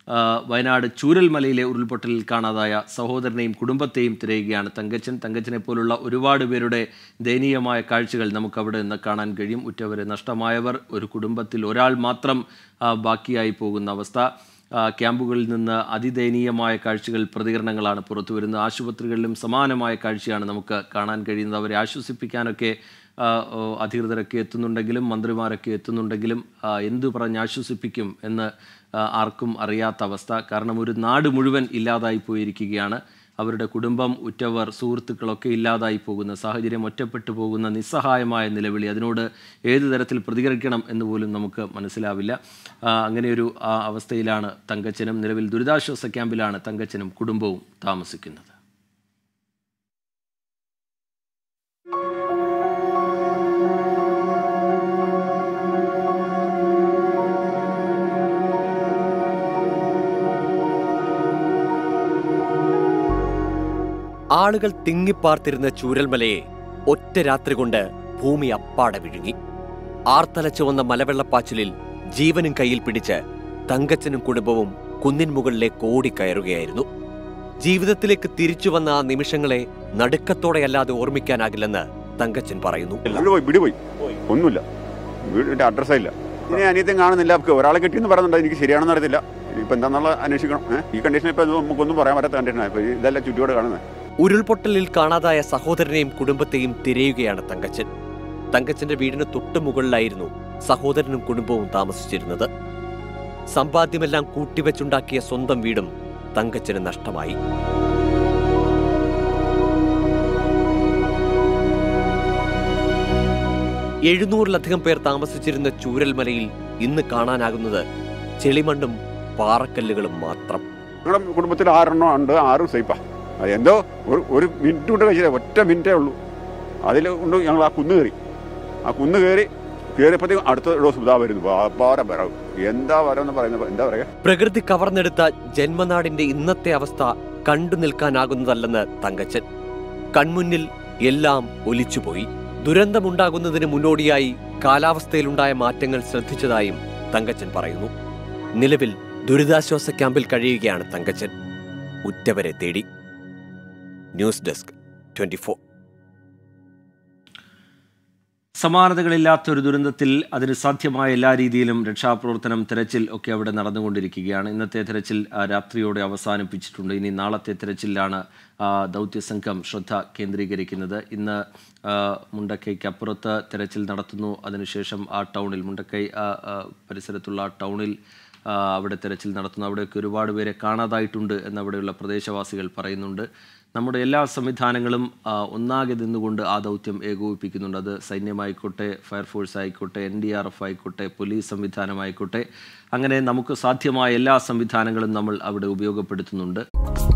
ആ, വയനാട് ചൂരൽമലയിലെ ഉരുൾപൊട്ടലിൽ കാണാതായ സഹോദരനെയും കുടുംബത്തെയും തിരയുകയാണ് തങ്കച്ചൻ തങ്കച്ചനെ പോലുള്ള ഒരുപാട് പേരുടെ ദയനീയമായ കാഴ്ചകൾ നമുക്കവിടെ നിന്ന് കാണാൻ കഴിയും ഉറ്റവരെ നഷ്ടമായവർ ഒരു കുടുംബത്തിൽ ഒരാൾ മാത്രം ആ, ബാക്കിയായി പോകുന്ന അവസ്ഥ ആ, ക്യാമ്പുകളിൽ നിന്ന് അതിദയനീയമായ കാഴ്ചകൾ പ്രതികരണങ്ങളാണ് പുറത്തു വരുന്നത് ആശുപത്രികളിലും സമാനമായ കാഴ്ചയാണ് നമുക്ക് കാണാൻ കഴിയുന്നത് അവരെ ആശ്വസിപ്പിക്കാനൊക്കെ ആ, ഓ, അധികൃതരൊക്കെ എത്തുന്നുണ്ടെങ്കിലും മന്ത്രിമാരൊക്കെ എത്തുന്നുണ്ടെങ്കിലും ആ, എന്തു പറഞ്ഞ് ആശ്വസിപ്പിക്കും എന്ന് ആ, ആർക്കും അറിയാത്ത അവസ്ഥ കാരണം ഒരു നാട് മുഴുവൻ ഇല്ലാതായി പോയിരിക്കുകയാണ് അവരുടെ കുടുംബം ഉറ്റവർ സുഹൃത്തുക്കളൊക്കെ ഇല്ലാതായി പോകുന്ന സാഹചര്യം ഒറ്റപ്പെട്ടു പോകുന്ന നിസ്സഹായമായ നിലവിളി അതിനോട് ഏത് തരത്തിൽ പ്രതികരിക്കണം എന്ന് പോലും നമുക്ക് മനസ്സിലാവില്ല ആ, അങ്ങനെയൊരു ആ, അവസ്ഥയിലാണ് തങ്കച്ചനും നിലവിൽ ദുരിതാശ്വാസ ക്യാമ്പിലാണ് തങ്കച്ചനും കുടുംബവും താമസിക്കുന്നത് ആളുകൾ തിങ്ങിപ്പാർത്തിരുന്ന ചൂരൽമലയെ ഒറ്റ രാത്രി കൊണ്ട് ഭൂമി അപ്പാടെ വിഴുങ്ങി ആർത്തലച്ചു വന്ന മലവെള്ളപ്പാച്ചിലിൽ ജീവനും കയ്യിൽ പിടിച്ച് തങ്കച്ചനും കുടുംബവും കുന്നിൻ മുകളിലേക്ക് ഓടിക്കയറുകയായിരുന്നു ജീവിതത്തിലേക്ക് തിരിച്ചു വന്ന ആ നിമിഷങ്ങളെ നടുക്കത്തോടെയല്ലാതെ ഓർമ്മിക്കാനാകില്ലെന്ന് തങ്കച്ചൻ പറയുന്നു വീട് പോയി വീട് പോയി ഒന്നുമില്ല വീടിന്റെ അഡ്രസ്സേ ഇല്ല ഇനി അനിയത്തെയും കാണുന്നില്ല നമുക്ക് ഒരാളെ കിട്ടിയെന്ന് പറയുന്നുണ്ട് എനിക്ക് ശരിയാണെന്ന് അറിയത്തില്ല ഇപ്പൊ എന്താന്നുള്ള അന്വേഷിക്കണം ഏഹ്? ഈ കണ്ടീഷൻ ഇപ്പൊ ഇത് നമുക്കൊന്നും പറയാൻ പറ്റാത്ത കണ്ടീഷനാണ് ഇപ്പൊ ഇതെല്ലാം ചുറ്റുപാട് കാണുന്നത് ഉരുൾപൊട്ടലിൽ കാണാതായ സഹോദരനെയും കുടുംബത്തെയും തിരയുകയാണ് തങ്കച്ചൻ തങ്കച്ചന്റെ വീടിന് തൊട്ടു മുകളിലായിരുന്നു സഹോദരനും കുടുംബവും താമസിച്ചിരുന്നത് സമ്പാദ്യമെല്ലാം കൂട്ടിവെച്ചുണ്ടാക്കിയ സ്വന്തം വീടും തങ്കച്ചന് നഷ്ടമായി എഴുന്നൂറിലധികം പേർ താമസിച്ചിരുന്ന ചൂരൽമലയിൽ ഇന്ന് കാണാനാകുന്നത് ചെളിമണ്ണും പാറക്കല്ലുകളും മാത്രം ഞങ്ങളുടെ കുടുംബത്തിൽ ആറെണ്ണം ഉണ്ട് ആറും സേഫാ അത് എന്തോ ഒരു ഒരു മിനിറ്റ് കൊണ്ട് കഴിച്ചില്ല ഒറ്റ മിനിറ്റേ ഉള്ളൂ അതിൽ കൊണ്ട് ഞങ്ങൾ ആ കുന്ന് കയറി ആ കുന്ന് കയറി കയറിയപ്പോഴത്തേക്കും അടുത്ത ദിവസം ഇതാ വരുന്നു അപ്പാടെ വരവ് എന്താ വരവെന്ന് പറയുന്നത് എന്താ പറയുക പ്രകൃതി കവർന്നെടുത്ത ജന്മനാടിന്റെ ഇന്നത്തെ അവസ്ഥ കണ്ടു നിൽക്കാനാകുന്നതല്ലെന്ന് തങ്കച്ചൻ കൺമുന്നിൽ എല്ലാം ഒലിച്ചുപോയി ദുരന്തമുണ്ടാകുന്നതിന് മുന്നോടിയായി കാലാവസ്ഥയിലുണ്ടായ മാറ്റങ്ങൾ ശ്രദ്ധിച്ചതായും തങ്കച്ചൻ പറയുന്നു നിലവിൽ ദുരിതാശ്വാസ ക്യാമ്പിൽ കഴിയുകയാണ് തങ്കച്ചൻ ഉറ്റവരെ തേടി ന്യൂസ് ഡെസ്ക് ട്വന്റി സമാനതകളില്ലാത്ത ഒരു ദുരന്തത്തിൽ അതിന് സാധ്യമായ എല്ലാ രീതിയിലും രക്ഷാപ്രവർത്തനം തെരച്ചിൽ ഒക്കെ അവിടെ നടന്നുകൊണ്ടിരിക്കുകയാണ് ഇന്നത്തെ തെരച്ചിൽ ആ, രാത്രിയോടെ അവസാനിപ്പിച്ചിട്ടുണ്ട് ഇനി നാളത്തെ തെരച്ചിലാണ് ആ, ദൗത്യസംഘം ശ്രദ്ധ കേന്ദ്രീകരിക്കുന്നത് ഇന്ന് ആ, മുണ്ടക്കൈക്കപ്പുറത്ത് തെരച്ചിൽ നടത്തുന്നു അതിനുശേഷം ആ ടൗണിൽ മുണ്ടക്കൈ ആ, ആ, പരിസരത്തുള്ള ആ ടൗണിൽ ആ, അവിടെ തെരച്ചിൽ നടത്തുന്നു അവിടെയൊക്കെ ഒരുപാട് പേരെ കാണാതായിട്ടുണ്ട് എന്ന് അവിടെയുള്ള പ്രദേശവാസികൾ പറയുന്നുണ്ട് നമ്മുടെ എല്ലാ സംവിധാനങ്ങളും ആ, ഒന്നാകെ നിന്നുകൊണ്ട് ആ ദൗത്യം ഏകോപിപ്പിക്കുന്നുണ്ട് അത് സൈന്യമായിക്കോട്ടെ ഫയർഫോഴ്സ് ആയിക്കോട്ടെ എൻ ഡി ആർ എഫ് ആയിക്കോട്ടെ പോലീസ് സംവിധാനമായിക്കോട്ടെ അങ്ങനെ നമുക്ക് സാധ്യമായ എല്ലാ സംവിധാനങ്ങളും നമ്മൾ അവിടെ ഉപയോഗപ്പെടുത്തുന്നുണ്ട്